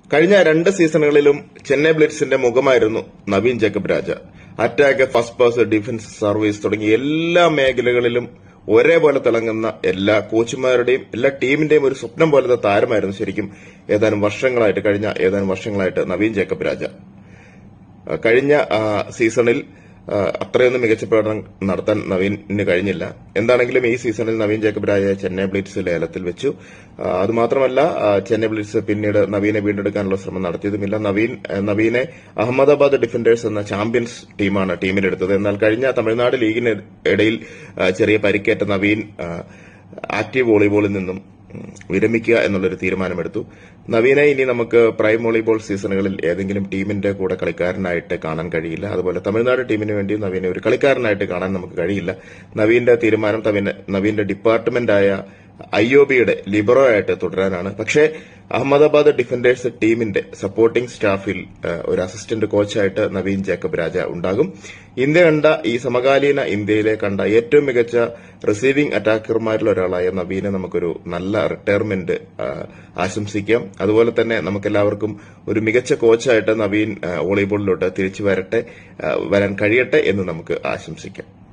കഴിഞ്ഞ രണ്ട് സീസണുകളിലും ചെന്നൈ ബ്ലിറ്റ്സിന്റെ മുഖമായിരുന്നു Naveen Jacob Raja attack first pass defence service തുടങ്ങിയ എല്ലാ മേഖലകളിലും ഒരേപോലെ തിളങ്ങുന്ന എല്ലാ കോച്ചുമാരുടെയും എല്ലാ ടീമിന്റെയും ഒരു സ്വപ്നം പോലത്തെ താരമായിരുന്നു ശരിക്കും ഏതാനും വർഷങ്ങളായിട്ട് കഴിഞ്ഞ ഏതാനും വർഷങ്ങളായിട്ട് നവീൻ ജേക്കബ് രാജ കഴിഞ്ഞ ആ, സീസണിൽ ആ, അത്രയൊന്നും മികച്ച പ്രകടനം നടത്താൻ നവീന് കഴിഞ്ഞില്ല എന്താണെങ്കിലും ഈ സീസണിൽ നവീൻ ജേക്കബ് രാജയെ ചെന്നൈ ബ്ലിറ്റ്സ് ലേലത്തിൽ വെച്ചു ആ, അതുമാത്രമല്ല ആ, ചെന്നൈ ബ്ലിറ്റ്സ് പിന്നീട് നവീനെ വീണ്ടെടുക്കാനുള്ള ശ്രമം നടത്തിയതുമില്ല നവീൻ ആ, നവീനെ അഹമ്മദാബാദ് ഡിഫൻഡേഴ്സ് എന്ന ചാമ്പ്യൻസ് ടീമാണ് ടീമിലെടുത്തത് എന്നാൽ കഴിഞ്ഞ തമിഴ്നാട് ലീഗിന് ഇടയിൽ ആ, ചെറിയ പരിക്കേറ്റ നവീൻ ആ, ആക്റ്റീവ് വോളിബോളിൽ നിന്നും ഉം, വിരമിക്കുക എന്നുള്ളൊരു തീരുമാനമെടുത്തു നവീനെ ഇനി നമുക്ക് പ്രൈം വോളിബോൾ സീസണുകളിൽ ഏതെങ്കിലും ടീമിന്റെ കൂടെ കളിക്കാരനായിട്ട് കാണാൻ കഴിയില്ല അതുപോലെ തമിഴ്നാട് ടീമിന് വേണ്ടി നവീനെ ഒരു കളിക്കാരനായിട്ട് കാണാൻ നമുക്ക് കഴിയില്ല നവീന്റെ തീരുമാനം തവീന്റെ നവീന്റെ ഡിപ്പാർട്ട്മെന്റായ ഐ ഒ ബിയുടെ ലിബറോ ആയിട്ട് തുടരാനാണ് പക്ഷേ അഹമ്മദാബാദ് ഡിഫൻഡേഴ്സ് ടീമിന്റെ സപ്പോർട്ടിംഗ് സ്റ്റാഫിൽ ആ, ഒരു അസിസ്റ്റന്റ് കോച്ചായിട്ട് നവീൻ ജേക്കബ് രാജ ഉണ്ടാകും ഇന്ത്യ കണ്ട ഈ സമകാലീന ഇന്ത്യയിലെ കണ്ട ഏറ്റവും മികച്ച റിസീവിംഗ് അറ്റാക്കർമാരിൽ ഒരാളായ നവീനെ നമുക്കൊരു നല്ല റിട്ടയർമെന്റ് ആ, ആശംസിക്കാം അതുപോലെ തന്നെ നമുക്കെല്ലാവർക്കും ഒരു മികച്ച കോച്ചായിട്ട് നവീൻ ആ, വോളിബോളിലോട്ട് തിരിച്ചു വരട്ടെ ആ, വരാൻ കഴിയട്ടെ എന്ന് നമുക്ക് ആശംസിക്കാം